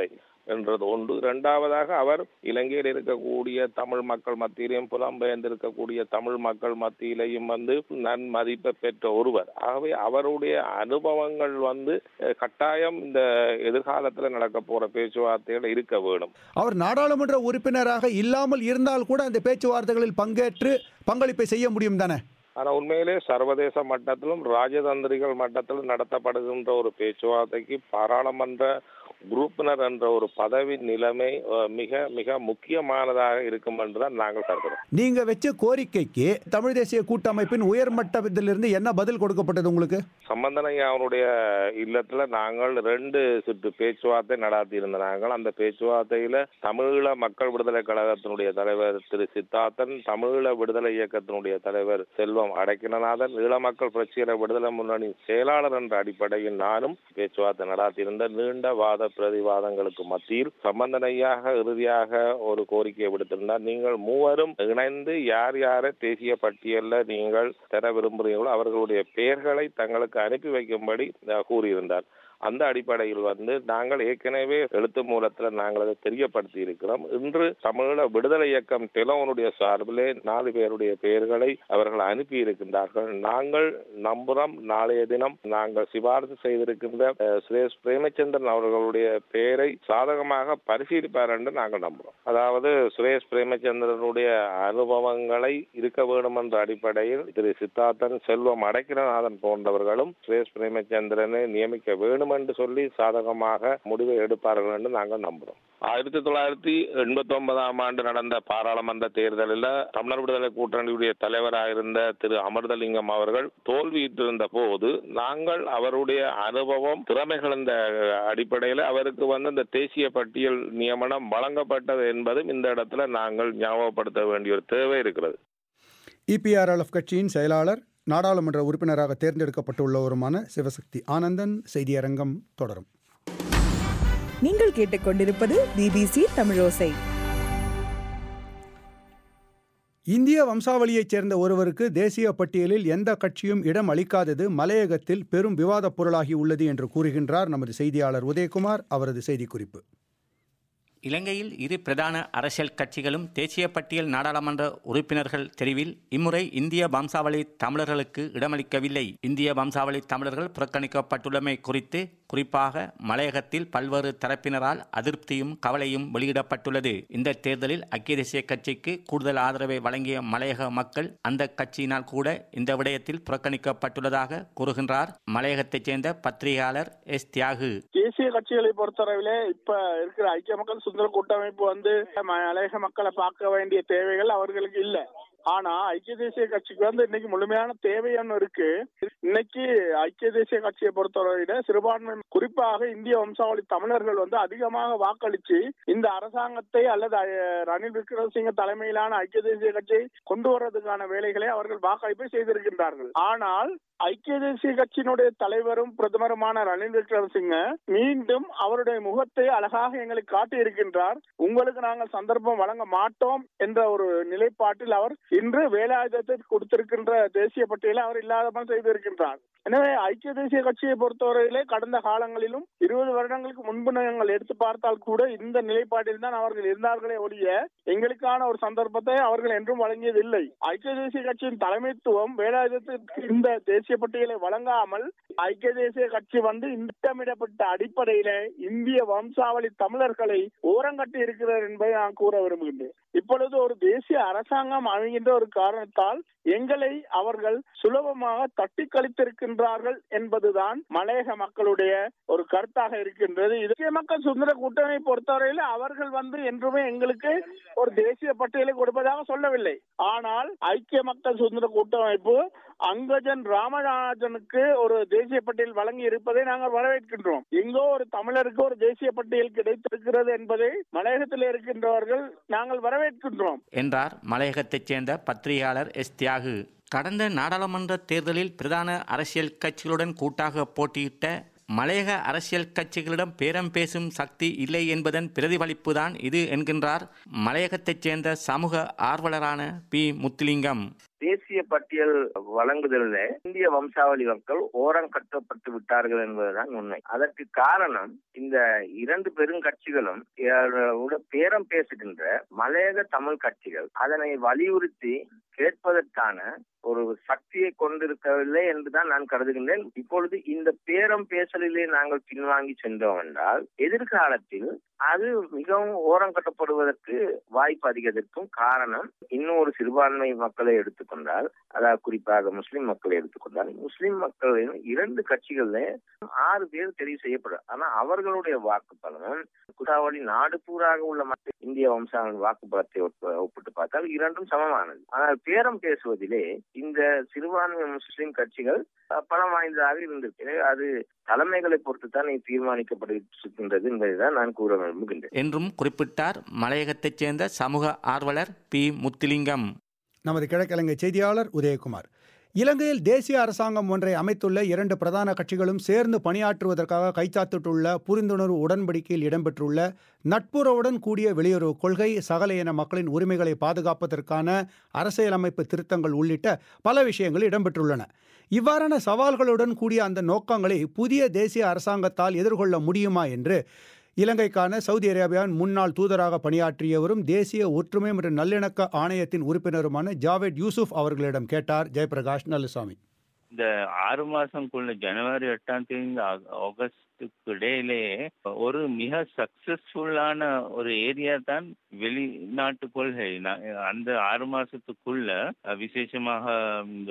என்றது ஒன்று இரண்டாவதாக அவர் இலங்கையில் இருக்கக்கூடிய தமிழ் மக்கள் மத்தியிலையும் புலம்பெயர்ந்து இருக்கக்கூடிய தமிழ் மக்கள் மத்தியிலையும் வந்து நன்மதிப்பை பெற்ற ஒருவர் ஆகவே அவருடைய அனுபவங்கள் வந்து அஹ், கட்டாயம் இந்த எதிர்காலத்தில் நடக்க போற பேச்சுவார்த்தைகள் இருக்க வேணும் அவர் நாடாளுமன்ற உறுப்பினராக இல்லாமல் இருந்தால் கூட அந்த பேச்சுவார்த்தைகளில் பங்கேற்று பங்களிப்பை செய்ய முடியும் தானே ஆனா உண்மையிலே சர்வதேச மட்டத்திலும் ராஜதந்திரிகள் மட்டத்திலும் நடத்தப்படுகின்ற ஒரு பேச்சுவார்த்தைக்கு பாராளுமன்ற உறுப்பினர் என்ற ஒரு பதவி நிலைமை அஹ், மிக மிக முக்கியமானதாக இருக்கும் என்றுதான் நாங்கள் கருதுகிறோம் நீங்க வச்ச கோரிக்கைக்கு தமிழ் தேசிய கூட்டமைப்பின் உயர்மட்டத்திலிருந்து என்ன பதில் கொடுக்கப்பட்டது உங்களுக்கு சம்பந்தனையா அவருடைய இல்லத்துல நாங்கள் ரெண்டு சுற்று பேச்சுவார்த்தை நடத்தி இருந்த நாங்கள் அந்த பேச்சுவார்த்தையில தமிழீழ மக்கள் விடுதலை கழகத்தினுடைய தலைவர் திரு சித்தார்த்தன் தமிழீழ விடுதலை இயக்கத்தினுடைய தலைவர் செல்வம் அடைக்கலநாதன் ஈழ மக்கள் புரட்சிகர விடுதலை முன்னணி செயலாளர் என்ற அடிப்படையில் நானும் பேச்சுவார்த்தை நடத்தியிருந்த நீண்ட வாத பிரதிவாதங்களுக்கு மத்தியில் சம்பந்தனையாக இறுதியாக ஒரு கோரிக்கையை விடுத்திருந்தார் நீங்கள் மூவரும் இணைந்து யார் யாரை தேசிய பட்டியல்ல நீங்கள் தர விரும்புகிறீர்களோ அவர்களுடைய பெயர்களை தங்களுக்கு அனுப்பி வைக்கும்படி அஹ், கூறியிருந்தார் அந்த அடிப்படையில் வந்து நாங்கள் ஏற்கனவே எழுத்து மூலத்தில் நாங்கள் அதை தெரியப்படுத்தி இருக்கிறோம் இன்று தமிழீழ விடுதலை இயக்கம் டெலோனுடைய சார்பிலே நாலு பேருடைய பெயர்களை அவர்கள் அனுப்பி இருக்கின்றார்கள் நாங்கள் நம்புறோம் நாளைய தினம் நாங்கள் சிபாரிசு செய்திருக்கின்ற அஹ், சுரேஷ் பிரேமச்சந்திரன் அவர்களுடைய பெயரை சாதகமாக பரிசீலிப்பார் என்று நாங்கள் நம்புறோம் அதாவது சுரேஷ் பிரேமச்சந்திரனுடைய அனுபவங்களை இருக்க வேண்டும் என்ற அடிப்படையில் திரு சித்தார்த்தன் செல்வம் அடைக்கிறநாதன் போன்றவர்களும் சுரேஷ் பிரேமச்சந்திரனை நியமிக்க வேண்டும் என்று சொல்லி சாதகமாக முடிவை எடுப்பார்கள் என்று நாங்கள் நம்புறோம் ஆயிரத்தி தொள்ளாயிரத்தி எண்பத்தி ஒன்பதாம் ஆண்டு நடந்த பாராளுமன்ற தேர்தலில் தமிழர் விடுதலை கூட்டணியுடைய தலைவராக இருந்த திரு அமிர்தலிங்கம் அவர்கள் தோல்வியிட்டிருந்த போது நாங்கள் அவருடைய அனுபவம் திறமைகள் இந்த அடிப்படையில் அவருக்கு வந்து இந்த தேசிய பட்டியல் நியமனம் வழங்கப்பட்டது என்பதும் இந்த இடத்துல நாங்கள் ஞாபகப்படுத்த வேண்டிய ஒரு தேவை இருக்கிறது இபிஆர்எல்எஃப் கட்சியின் செயலாளர் நாடாளுமன்ற உறுப்பினராக தேர்ந்தெடுக்கப்பட்டுள்ளவருமான சிவசக்தி ஆனந்தன் செய்தியரங்கம் தொடரும் நீங்கள் கேட்டுக்கொண்டிருப்பது பிபிசி தமிழோசை இந்திய வம்சாவளியைச் சேர்ந்த ஒருவருக்கு தேசிய பட்டியலில் எந்த கட்சியும் இடம் அளிக்காதது மலையகத்தில் பெரும் விவாதப் பொருளாகி உள்ளது என்று கூறுகின்றார் நமது செய்தியாளர் உதயகுமார் அவரது செய்திக்குறிப்பு இலங்கையில் இரு பிரதான அரசியல் கட்சிகளும் தேசிய பட்டியல் நாடாளுமன்ற உறுப்பினர்கள் தெரிவில் இம்முறை இந்திய வம்சாவளி தமிழர்களுக்கு இடமளிக்கவில்லை இந்திய வம்சாவளி தமிழர்கள் புறக்கணிக்கப்பட்டுள்ளமை குறித்து குறிப்பாக மலையகத்தில் பல்வேறு தரப்பினரால் அதிருப்தியும் கவலையும் வெளியிடப்பட்டுள்ளது இந்த தேர்தலில் ஐக்கிய தேசிய கட்சிக்கு கூடுதல் ஆதரவை வழங்கிய மலையக மக்கள் அந்த கட்சியினால் கூட இந்த விடயத்தில் புறக்கணிக்கப்பட்டுள்ளதாக கூறுகின்றார் மலையகத்தைச் சேர்ந்த பத்திரிகையாளர் எஸ் தியாகு தேசிய கட்சிகளை பொறுத்தளவிலே இப்ப இருக்கிற ஐக்கிய மக்கள் சுதந்திர கூட்டமைப்பு வந்து மலையக மக்களை பார்க்க வேண்டிய தேவைகள் அவர்களுக்கு இல்ல ஆனா ஐக்கிய தேசிய கட்சிக்கு வந்து இன்னைக்கு முழுமையான தேவை ஒன்று இருக்கு இன்னைக்கு ஐக்கிய தேசிய கட்சியை பொறுத்தவரையில சிறுபான்மை குறிப்பாக இந்திய வம்சாவளி தமிழர்கள் வந்து அதிகமாக வாக்களிச்சு இந்த அரசாங்கத்தை அல்லது அஹ், ரணில் விக்ரமசிங்க தலைமையிலான ஐக்கிய தேசிய கட்சியை கொண்டு வர்றதுக்கான வேலைகளை அவர்கள் வாக்களிப்பை செய்திருக்கின்றார்கள் ஆனால் ஐக்கிய தேசிய கட்சியினுடைய தலைவரும் பிரதமருமான ரணில் விக்ரமசிங்க மீண்டும் அவருடைய முகத்தை அழகாக எங்களுக்கு காட்டி இருக்கின்றார் உங்களுக்கு நாங்கள் சந்தர்ப்பம் வழங்க மாட்டோம் என்ற ஒரு நிலைப்பாட்டில் அவர் இன்று வேலாயுதத்தை கொடுத்திருக்கின்ற தேசிய பட்டியலை அவர் இல்லாதமல் செய்திருக்கின்றார் எனவே ஐக்கிய தேசிய கட்சியை பொறுத்தவரையிலே கடந்த காலங்களிலும் இருபது வருடங்களுக்கு முன்பு நாங்கள் எடுத்து பார்த்தால் கூட இந்த நிலைப்பாட்டில் தான் அவர்கள் இருந்தார்களே ஒழிய எங்களுக்கான ஒரு சந்தர்ப்பத்தை அவர்கள் என்றும் வழங்கியதில்லை ஐக்கிய தேசிய கட்சியின் தலைமைத்துவம் வேலாயுதத்திற்கு இந்த தேசிய பட்டியலை வழங்காமல் ஐக்கிய தேசிய கட்சி வந்து திட்டமிடப்பட்ட அடிப்படையில இந்திய வம்சாவளி தமிழர்களை ஓரங்கட்டி இருக்கிறார் என்பதை நான் கூற விரும்புகின்றேன் இப்பொழுது ஒரு தேசிய அரசாங்கம் அமைகின்ற ஒரு காரணத்தால் எங்களை அவர்கள் சுலபமாக தட்டி கழித்திருக்கின்றார்கள் என்பதுதான் மலையக மக்களுடைய ஒரு கருத்தாக இருக்கின்றது இந்திய மக்கள் சுதந்திர கூட்டணி பொறுத்தவரையில் அவர்கள் வந்து என்றுமே எங்களுக்கு ஒரு தேசிய பட்டியலை கொடுப்பதாக சொல்லவில்லை ஆனால் ஐக்கிய மக்கள் சுதந்திர கூட்டமைப்பு அங்கஜன் ராமராஜனுக்கு ஒரு தேசிய பட்டியல் வழங்கி இருப்பதை நாங்கள் வரவேற்கின்றோம் எங்கோ ஒரு தமிழருக்கு ஒரு தேசிய பட்டியல் கிடைத்திருக்கிறது என்பதை மலையகத்தில் இருக்கின்றவர்கள் நாங்கள் வரவேற்கின்றோம் என்றார் மலையகத்தைச் சேர்ந்த பத்திரிகையாளர் எஸ் தியாகு கடந்த நாடாளுமன்ற தேர்தலில் பிரதான அரசியல் கட்சிகளுடன் கூட்டாக போட்டியிட்ட மலையக அரசியல் கட்சிகளிடம் பேரம் பேசும் சக்தி இல்லை என்பதன் பிரதிபலிப்புதான் இது என்கின்றார் மலையகத்தைச் சேர்ந்த சமூக ஆர்வலரான பி முத்துலிங்கம் தேசிய தேசிய பட்டியல் வழங்குதலில் இந்திய வம்சாவளி மக்கள் ஓரம் கட்டப்பட்டு விட்டார்கள் என்பதுதான் உண்மை அதற்கு காரணம் இந்த இரண்டு பெருங்கட்சிகளும் அஹ், பேரம் பேசுகின்ற மலையக தமிழ் கட்சிகள் அதனை வலியுறுத்தி கேட்பதற்கான ஒரு சக்தியை கொண்டிருக்கவில்லை என்றுதான் நான் கருதுகின்றேன் இப்பொழுது இந்த பேரம் பேசலிலே நாங்கள் பின்வாங்கி சென்றோம் என்றால் எதிர்காலத்தில் அது மிகவும் ஓரம் கட்டப்படுவதற்கு வாய்ப்பு அதிகத்திற்கும் காரணம் இன்னும் ஒரு சிறுபான்மை மக்களை எடுத்துக்கொண்டால் அதாவது குறிப்பாக முஸ்லிம் மக்களை எடுத்துக்கொண்டால் முஸ்லிம் மக்களின் இரண்டு கட்சிகள்ல ஆறு பேர் தெரிவு செய்யப்படும் ஆனா அவர்களுடைய வாக்கு பலனும் குடாவளி நாடு பூராக உள்ள மக்கள் இந்திய வம்சாவின் வாக்குப்பலத்தை ஒப்ப- ஒப்பிட்டு பார்த்தால் இரண்டும் சமமானது ஆனால் பேரம் பேசுவதிலே இந்த சிறுபான்மை முஸ்லிம் கட்சிகள் அஹ், பலம் வாய்ந்ததாக இருந்திருக்கு எனவே அது தலைமைகளை பொறுத்து தான் இது தீர்மானிக்கப்படுகின்றது என்பதைதான் நான் கூற விரும்புகின்றேன் என்றும் குறிப்பிட்டார் மலையகத்தைச் சேர்ந்த சமூக ஆர்வலர் பி முத்துலிங்கம் நமது கிழக்கிழங்கை செய்தியாளர் உதயகுமார் இலங்கையில் தேசிய அரசாங்கம் ஒன்றை அமைத்துள்ள இரண்டு பிரதான கட்சிகளும் சேர்ந்து பணியாற்றுவதற்காக கைச்சாத்திட்டுள்ள புரிந்துணர்வு உடன்படிக்கையில் இடம்பெற்றுள்ள நட்புறவுடன் கூடிய வெளியுறவு கொள்கை சகல இன மக்களின் உரிமைகளை பாதுகாப்பதற்கான அரசியலமைப்பு திருத்தங்கள் உள்ளிட்ட பல விஷயங்கள் இடம்பெற்றுள்ளன இவ்வாறான சவால்களுடன் கூடிய அந்த நோக்கங்களை புதிய தேசிய அரசாங்கத்தால் எதிர்கொள்ள முடியுமா என்று இலங்கைக்கான சவுதி அரேபியாவின் முன்னாள் தூதராக பணியாற்றியவரும் தேசிய ஒற்றுமை மற்றும் நல்லிணக்க ஆணையத்தின் உறுப்பினருமான ஜாவேத் யூசுப் அவர்களிடம் கேட்டார் ஜெயபிரகாஷ் நல்லசாமி இந்த ஆறு மாசம்குள்ள ஜனவரி எட்டாம் தேதி ஆக- ஆகஸ்டுக்கு இடையிலே ஒரு மிக சக்சஸ்ஃபுல்லான ஒரு ஏரியா தான் வெளிநாட்டு கொள்கை நா- அந்த ஆறு மாசத்துக்குள்ள அஹ், விசேஷமாக இந்த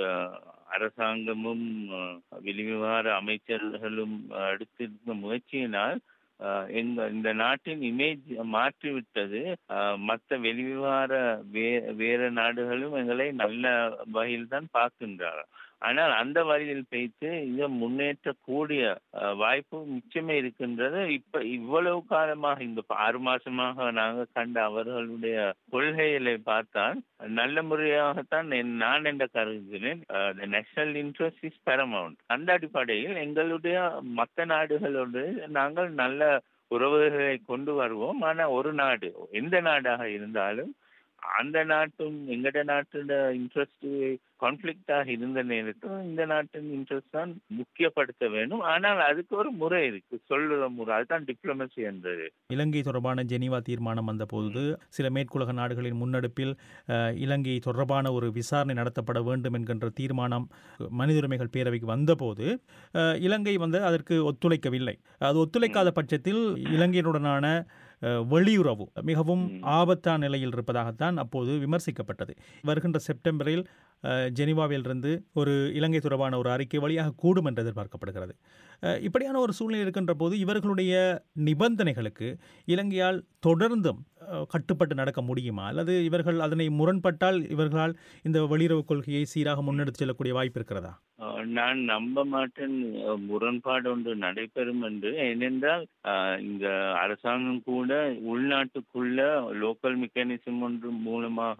அரசாங்கமும் அஹ், வெளிவிவகார அமைச்சர்களும் அஹ், எடுத்திருந்த முயற்சியினால் அஹ், எங்க இந்த நாட்டின் இமேஜ் மாற்றிவிட்டது அஹ், மத்த வெளிவிவகார வே வேற நாடுகளும் எங்களை நல்ல வகையில் தான் பார்க்கின்றார் ஆனால் அந்த வழியில் வைத்து இதை முன்னேற்றக்கூடிய அஹ், வாய்ப்பு மிச்சமே இருக்கின்றது இப்ப இவ்வளவு காலமாக இந்த ப- ஆறு மாசமாக நாங்கள் கண்ட அவர்களுடைய கொள்கைகளை பார்த்தால் நல்ல முறையாகத்தான் என்- நான் என்ற கருதுகிறேன் நேஷனல் இன்ட்ரெஸ்ட் இஸ் paramount அந்த அடிப்படையில் எங்களுடைய மற்ற நாடுகளோடு நாங்கள் நல்ல உறவுகளை கொண்டு வருவோம் ஆனா ஒரு நாடு எந்த நாடாக இருந்தாலும் அந்த நாட்டும் எங்கட நாட்டோட இன்ட்ரெஸ்ட் கான்ஃபிளிக்டாக இருந்த நேரத்தில் இந்த நாட்டின் இன்ட்ரெஸ்ட் தான் முக்கியப்படுத்த வேண்டும் ஆனால் அதுக்கு ஒரு முறை இருக்கு சொல்லுற முறை அதுதான் டிப்ளமசி என்றது இலங்கை தொடர்பான ஜெனீவா தீர்மானம் வந்தபோது சில மேற்குலக நாடுகளின் முன்னெடுப்பில் அஹ், இலங்கை தொடர்பான ஒரு விசாரணை நடத்தப்பட வேண்டும் என்கின்ற தீர்மானம் மனித உரிமைகள் பேரவைக்கு வந்தபோது அஹ், இலங்கை வந்து அதற்கு ஒத்துழைக்கவில்லை அது ஒத்துழைக்காத பட்சத்தில் இலங்கையினுடனான அஹ், வெளியுறவு மிகவும் ஆபத்தான நிலையில் இருப்பதாகத்தான் அப்போது விமர்சிக்கப்பட்டது வருகின்ற செப்டம்பரில் அஹ், ஜெனீவாவிலிருந்து ஒரு இலங்கை தொடர்பான ஒரு அறிக்கை வழியாக கூடும் என்று எதிர்பார்க்கப்படுகிறது அஹ், இப்படியான ஒரு சூழ்நிலை இருக்கின்ற போது இவர்களுடைய நிபந்தனைகளுக்கு இலங்கையால் தொடர்ந்தும் அஹ், கட்டுப்பட்டு நடக்க முடியுமா அல்லது இவர்கள் அதனை முரண்பட்டால் இவர்களால் இந்த வெளியுறவு கொள்கையை சீராக முன்னெடுத்து செல்லக்கூடிய வாய்ப்பு இருக்கிறதா அஹ் நான் நம்ப மாட்டேன் அஹ் முரண்பாடு ஒன்று நடைபெறும் என்று ஏனென்றால் அஹ் இந்த அரசாங்கம் கூட உள்நாட்டுக்குள்ள லோக்கல் மெக்கானிசம் ஒன்று மூலமாக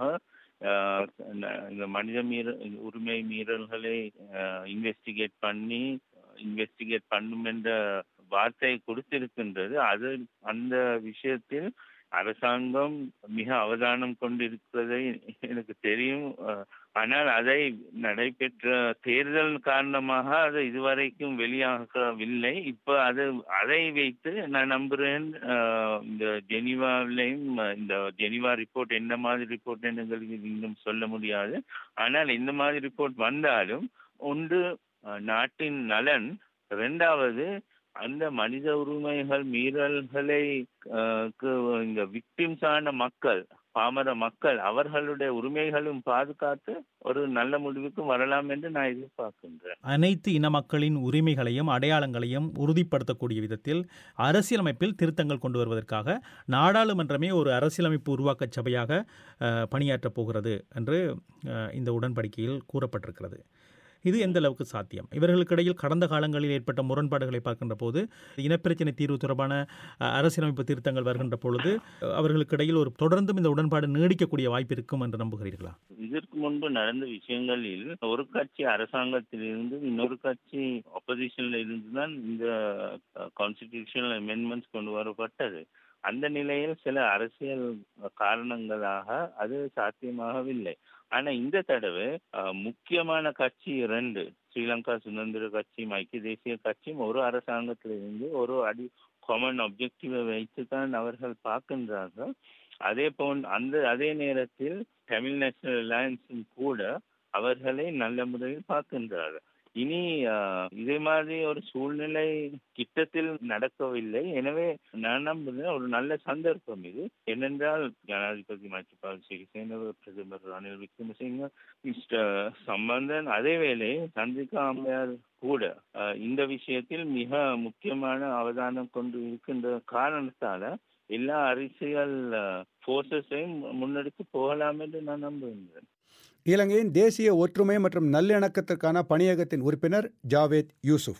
அஹ் இந்த மனித மீற உரிமை மீறல்களை இன்வெஸ்டிகேட் பண்ணி இன்வெஸ்டிகேட் பண்ணும் என்ற வார்த்தையை கொடுத்திருக்கின்றது அது அந்த விஷயத்தில் அரசாங்கம் மிக அவதானம் கொண்டிருக்கிறதை எனக்கு தெரியும் அஹ் ஆனால் அதை நடைபெற்ற தேர்தல் காரணமாக அது இதுவரைக்கும் வெளியாகவில்லை இப்ப அது அதை வைத்து நான் நம்புறேன் அஹ், இந்த ஜெனிவாவிலையும் அஹ், இந்த ஜெனிவா ரிப்போர்ட் என்ன மாதிரி ரிப்போர்ட் எங்களுக்கு இன்னும் சொல்ல முடியாது ஆனால் இந்த மாதிரி ரிப்போர்ட் வந்தாலும் ஒன்று அஹ், நாட்டின் நலன் இரண்டாவது அந்த மனித உரிமைகள் மீறல்களை அஹ், க்கு இந்த விக்டிம்ஸ் ஆன மக்கள் பாமர மக்கள் அவர்களுடைய உரிமைகளும் பாதுகாத்து ஒரு நல்ல முடிவுக்கு வரலாம் என்று நான் எதிர்பார்க்கின்றேன் அனைத்து இன மக்களின் உரிமைகளையும் அடையாளங்களையும் உறுதிப்படுத்தக்கூடிய விதத்தில் அரசியலமைப்பில் திருத்தங்கள் கொண்டு வருவதற்காக நாடாளுமன்றமே ஒரு அரசியலமைப்பு உருவாக்க சபையாக அஹ், பணியாற்றப் போகிறது என்று அஹ், இந்த உடன்படிக்கையில் கூறப்பட்டிருக்கிறது இது எந்த அளவுக்கு சாத்தியம் இவர்களுக்கு இடையில் கடந்த காலங்களில் ஏற்பட்ட முரண்பாடுகளை பார்க்கின்ற போது இனப்பிரச்சினை தீர்வு தொடர்பான அஹ், அரசியலமைப்பு திருத்தங்கள் வருகின்ற பொழுது அஹ், அவர்களுக்கு இடையில் ஒரு தொடர்ந்தும் இந்த உடன்பாடு நீடிக்கக்கூடிய வாய்ப்பு இருக்கும் என்று நம்புகிறீர்களா இதற்கு முன்பு நடந்த விஷயங்களில் ஒரு கட்சி அரசாங்கத்திலிருந்து இன்னொரு கட்சி ஆப்போசிஷன்ல இருந்து தான் இந்த கான்ஸ்டிடியூஷனல் அமெண்ட்மெண்ட்ஸ் கொண்டு வரப்பட்டது அந்த நிலையில் சில அரசியல் காரணங்களாக அது சாத்தியமாகவில்லை ஆனா இந்த தடவை அஹ், முக்கியமான கட்சி இரண்டு ஸ்ரீலங்கா சுதந்திர கட்சியும் ஐக்கிய தேசிய கட்சியும் ஒரு அரசாங்கத்திலிருந்து ஒரு அடி காமன் ஆப்ஜெக்டிவை வைத்துதான் அவர்கள் பார்க்கின்றார்கள் அதே போல் அந்த அதே நேரத்தில் தமிழ் நேஷனல் அலையன்ஸும் கூட அவர்களை நல்ல முறையில் பார்க்கின்றார்கள் இனி ஆஹ், இதே மாதிரி ஒரு சூழ்நிலை கிட்டத்தில் நடக்கவில்லை எனவே நான் நம்புகிறேன் ஒரு நல்ல சந்தர்ப்பம் இது ஏனென்றால் ஜனாதிபதி மைத்ரிபால சிறிசேன பிரதமர் ரணில் விக்ரமசிங்க மிஸ்டர் சம்பந்தன் அதே வேளை சந்திரிகா அம்மையார் கூட ஆஹ், இந்த விஷயத்தில் மிக முக்கியமான அவதானம் கொண்டு இருக்கின்ற காரணத்தால எல்லா அரசியல் போர்சஸையும் முன்னெடுத்து போகலாம் என்று நான் நம்புகின்றேன் இலங்கையின் தேசிய ஒற்றுமை மற்றும் நல்லிணக்கத்திற்கான பணியகத்தின் உறுப்பினர் ஜாவேத் யூசுப்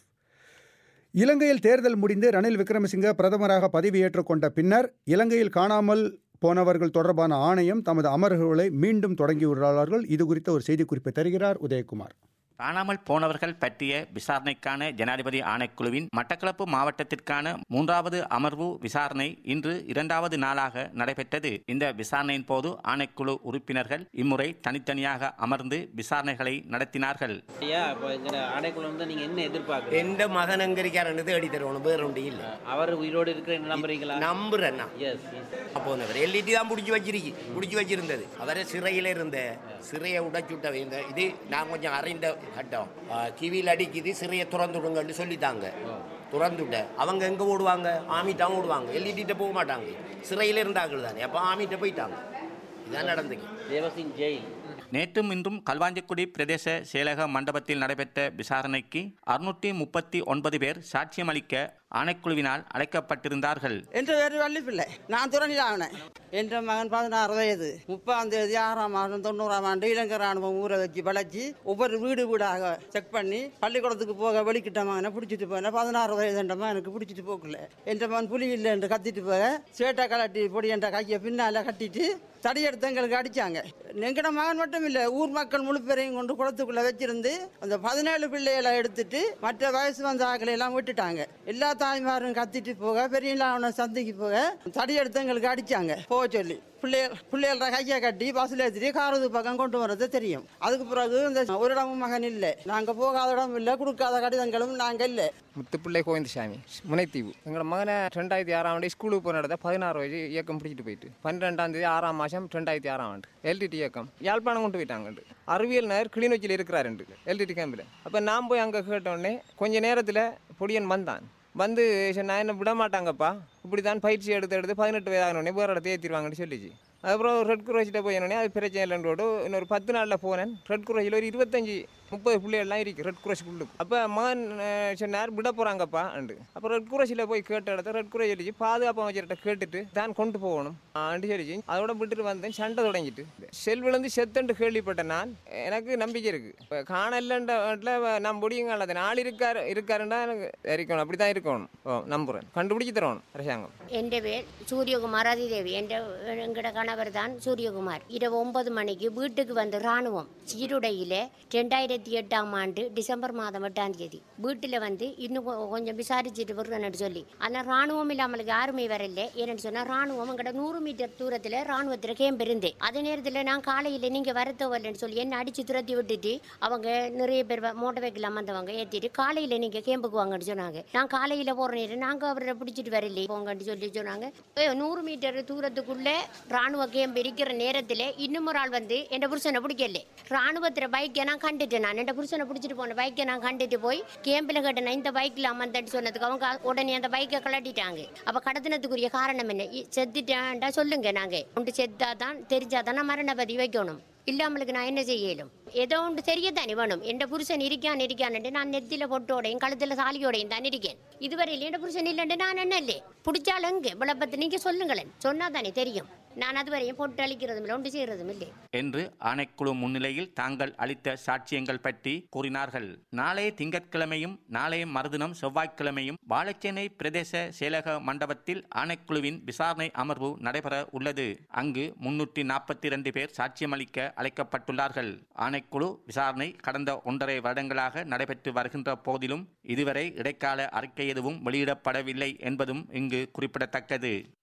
இலங்கையில் தேர்தல் முடிந்து ரணில் விக்ரமசிங்க பிரதமராக பதவியேற்றுக் கொண்ட பின்னர் இலங்கையில் காணாமல் போனவர்கள் தொடர்பான ஆணையம் தமது அமர்வுகளை மீண்டும் தொடங்கியுள்ளார்கள் இது குறித்த ஒரு செய்திக்குறிப்பை தருகிறார் உதயகுமார் காணாமல் போனவர்கள் பற்றிய விசாரணைக்கான ஜனாதிபதி ஆணைக்குழுவின் மட்டக்களப்பு மாவட்டத்திற்கான மூன்றாவது அமர்வு விசாரணை இன்று இரண்டாவது நாளாக நடைபெற்றது இந்த விசாரணையின் போது ஆணைக்குழு உறுப்பினர்கள் இம்முறை தனித்தனியாக அமர்ந்து விசாரணைகளை நடத்தினார்கள் ஐயா இப்போ எங்க ஆணைக்குள்ள வந்து நீங்க என்ன எதிர்பார்க்குறீங்க എന്റെ മകൻ അങ്കരിക്കാറുണ്ട് തേടി തരുവാണ് വേറുണ്ട് ഇല്ല அவர் உயிரோடு இருக்கிற நம்புறீங்களா நம்புறேன் எஸ் போனவர் எல்இடி தான் பிடிச்சி வச்சிருக்கு பிடிச்சி வச்சிருந்தது அவரை சிறையில இருந்த சிறையை உடைச்சுட்ட இந்த இது நான் கொஞ்சம் அறிந்த கட்டம் கிவியில் அடிக்குது சிறையை திறந்து விடுங்கன்னு சொல்லிட்டாங்க திறந்துட்ட அவங்க எங்க ஓடுவாங்க ஆமிட்டான் ஓடுவாங்க எல்இடிட்ட போக மாட்டாங்க சிறையில இருந்தாங்க தானே அப்போ ஆமிட்ட போயிட்டாங்க இதான் நடந்துக்கு தேவசிங் ஜெயில் நேற்றும் இன்றும் கல்வாஞ்சிக்குடி பிரதேச செயலக மண்டபத்தில் நடைபெற்ற விசாரணைக்கு அறுநூற்றி முப்பத்தி ஒன்பது பேர் சாட்சியமளிக்க ஆணைக்குழுவினால் அழைக்கப்பட்டிருந்தார்கள் என்ற பேர் வள்ளிப்பிள்ளை நான் துறனில் ஆகினேன் என்ற மகன் பதினாறு வயது முப்பாம் தேதி ஆறாம் மாதம் தொண்ணூறாம் ஆண்டு இலங்கை ராணுவம் ஊரை வச்சு வளைச்சி ஒவ்வொரு வீடு வீடாக செக் பண்ணி பள்ளிக்கூடத்துக்கு போக வெளிக்கிட்ட மகனை பிடிச்சிட்டு போனேன் பதினாறு வயது என்ற மகனுக்கு பிடிச்சிட்டு போகல என்ற மகன் புலி இல்லை என்று கத்திட்டு போக சேட்டை கலட்டி பொடி என்ற கையை பின்னால கட்டிட்டு தடியெடுத்து எங்களுக்கு அடிச்சாங்க எங்கட மகன் மட்டும் இல்லை ஊர் மக்கள் முழு பேரையும் கொண்டு குளத்துக்குள்ள வச்சிருந்து அந்த பதினேழு பிள்ளைகளை எடுத்துட்டு மற்ற வயசு வந்த ஆக்களை எல்லாம் விட்டுட்டாங்க எல்லா தாய்மாரும் கத்திட்டு போக பெரிய அவனை சந்தைக்கு போக தடியெடுத்து எங்களுக்கு அடிச்சாங்க போக சொல்லி பிள்ளைகள் பிள்ளைகள கையை கட்டி பஸ்ஸில் ஏற்றிட்டு காரது பக்கம் கொண்டு வரது தெரியும் அதுக்கு பிறகு இந்த ஒரு இடமும் மகன் இல்லை நாங்கள் போகாத இடம் இல்லை கொடுக்காத கடிதங்களும் நாங்கள் இல்லை முத்துப்பிள்ளை கோவிந்தசாமி முனைத்தீவு எங்களோட மகனை ரெண்டாயிரத்தி ஆறாம் ஆண்டு ஸ்கூலுக்கு போன இடத்த பதினாறு வயசு இயக்கம் பிடிச்சிட்டு போயிட்டு பன்னிரெண்டாம் தேதி ஆறாம் மாதம் ரெண்டாயிரத்தி ஆறாம் ஆண்டு எல்டிடி இயக்கம் யாழ்ப்பாணம் கொண்டு போயிட்டாங்க அறிவியல் நேர் கிளிநொச்சியில் இருக்கிறாருண்டு எல்டிடி கேம்பில் அப்போ நான் போய் அங்கே கேட்டோடனே கொஞ்ச நேரத்தில் பொடியன் வந்தான் வந்து நான் என்ன விட மாட்டாங்கப்பா இப்படி தான் பயிற்சி எடுத்து எடுத்து பதினெட்டு வயதாகனோடனே வேறு இடத்த ஏற்றிடுவாங்கன்னு சொல்லிச்சு அதுக்கப்புறம் ரெட் குரோச்சிட்ட போயினோடனே அது பிரச்சனை இல்லைன்றோடு இன்னொரு பத்து நாளில் போனேன் ரெட் குரோச்சில் ஒரு இருபத்தஞ்சி முப்பது பிள்ளைகள்லாம் இருக்கு ரெட் குரோஸ் உள்ளுக்கு அப்போ மகன் அஹ், சொன்னார் விட போகிறாங்கப்பா அண்டு அப்போ ரெட் குரோஸில் போய் கேட்ட இடத்த ரெட் குரோஸ் சொல்லிச்சு பாதுகாப்பு அமைச்சர்கிட்ட கேட்டுட்டு தான் கொண்டு போகணும் ஆண்டு சொல்லிச்சு அதோட விட்டுட்டு வந்தேன் சண்டை தொடங்கிட்டு செல் விழுந்து செத்தண்டு கேள்விப்பட்டேன் நான் எனக்கு நம்பிக்கை இருக்கு இப்போ காணலன்ற நான் முடியுங்க அல்லது நாள் இருக்காரு இருக்காருன்னா எனக்கு இருக்கணும் அப்படி தான் இருக்கணும் ஓ நம்புகிறேன் கண்டுபிடிச்சி தரணும் அரசாங்கம் എൻ്റെ പേര് സൂര്യകുമാർ അതിദേവി എൻ്റെ എങ്ങളുടെ കണവർ தான் சூரியகுமார் இரவு ஒன்பது மணிக்கு வீட்டுக்கு வந்து ராணுவம் சீருடையில் ரெண்டாயிரத்தி எட்டாம் ஆண்டு டிசம்பர் மாதம் எட்டாம் தேதி வீட்டில் வந்து இன்னும் கொ- கொஞ்சம் விசாரிச்சுட்டு வருவேன்னு சொல்லி ஆனால் ராணுவம் இல்லாமலுக்கு யாருமே வரல ஏன்னு சொன்னால் ராணுவம் எங்கட நூறு மீட்டர் தூரத்தில் ராணுவத்தில் கேம்ப் இருந்தேன் அதே நேரத்தில் நான் காலையில் நீங்கள் வரத்த வரலன்னு சொல்லி என்ன அடித்து துரத்தி விட்டுட்டு அவங்க நிறைய பேர் மோட்டர் வெஹிக்கிள் வந்தவங்க ஏற்றிட்டு காலையில் நீங்கள் கேம்புக்கு வாங்கன்னு சொன்னாங்க நான் காலையில் போகிற நேரம் நாங்கள் அவரை பிடிச்சிட்டு வரல போங்கன்னு சொல்லி சொன்னாங்க ஏ, நூறு மீட்டர் தூரத்துக்குள்ளே ராணுவ கேம்ப் இருக்கிற நேரத்தில் இன்னும் ஒரு ஆள் வந்து என் புருஷனை பிடிக்கல ராணுவத்தில் பைக்கை நான் கண்டுட்டேன் நான் என் புருஷனை பிடிச்சிட்டு போன பைக்கை நான் கண்டுட்டு போய் கேம்பில் கேட்டேன் இந்த பைக்கில் அமர்ந்தேன்னு சொன்னதுக்கு அவங்க உடனே அந்த பைக்கை கலட்டிட்டாங்க அப்போ கடத்தினதுக்குரிய காரணம் என்ன இ- செத்துட்டேன்டா சொல்லுங்க நாங்கள் உண்டு செத்தாதான் தெரிஞ்சாதான் நான் மரண பதிவு வைக்கணும் இல்லாமலுக்கு நான் என்ன செய்யலும் ஏதோ ஒன்று தெரியத்தானே வேணும் என் புருஷன் இருக்கான் இருக்கான்ட்டு நான் நெத்தில பொட்டோடையும் கழுத்துல சாலியோடையும் தான் இருக்கேன் இதுவரையில் என் புருஷன் இல்லைன்ட்டு நான் என்ன இல்லை பிடிச்சாலும் எங்க விளப்பத்தை நீங்க சொல்லுங்களேன் சொன்னா தானே தெரியும் நான் அதுவரையும் பொட்டு அழிக்கிறதும் இல்லை ஒன்று செய்யறதும் இல்லை என்று ஆணைக்குழு முன்னிலையில் தாங்கள் அளித்த சாட்சியங்கள் பற்றி கூறினார்கள் நாளைய திங்கட்கிழமையும் நாளைய மறுதினம் செவ்வாய்க்கிழமையும் வாழைச்சேனை பிரதேச செயலக மண்டபத்தில் ஆணைக்குழுவின் விசாரணை அமர்வு நடைபெற உள்ளது அங்கு முன்னூற்றி நாற்பத்தி இரண்டு பேர் சாட்சியமளிக்க அழைக்கப்பட்டுள்ளார்கள் ஆணைக்குழு விசாரணை கடந்த ஒன்றரை வருடங்களாக நடைபெற்று வருகின்ற போதிலும் இதுவரை இடைக்கால அறிக்கை எதுவும் வெளியிடப்படவில்லை என்பதும் இங்கு குறிப்பிடத்தக்கது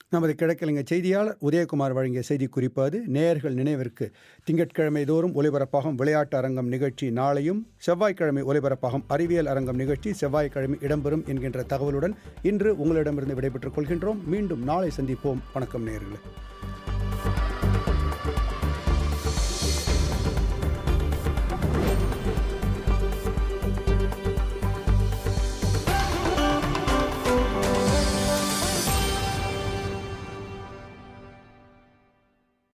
நமது கிழக்கிழங்கை செய்தியாளர் உதயகுமார் வழங்கிய செய்தி குறிப்பு அது நேயர்கள் நினைவிற்கு திங்கட்கிழமை தோறும் ஒலிபரப்பாகும் விளையாட்டு அரங்கம் நிகழ்ச்சி நாளையும் செவ்வாய்க்கிழமை ஒலிபரப்பாகும் அறிவியல் அரங்கம் நிகழ்ச்சி செவ்வாய்க்கிழமை இடம்பெறும் என்கின்ற தகவலுடன் இன்று உங்களிடமிருந்து விடைபெற்றுக் கொள்கின்றோம் மீண்டும் நாளை சந்திப்போம் வணக்கம் நேயர்களே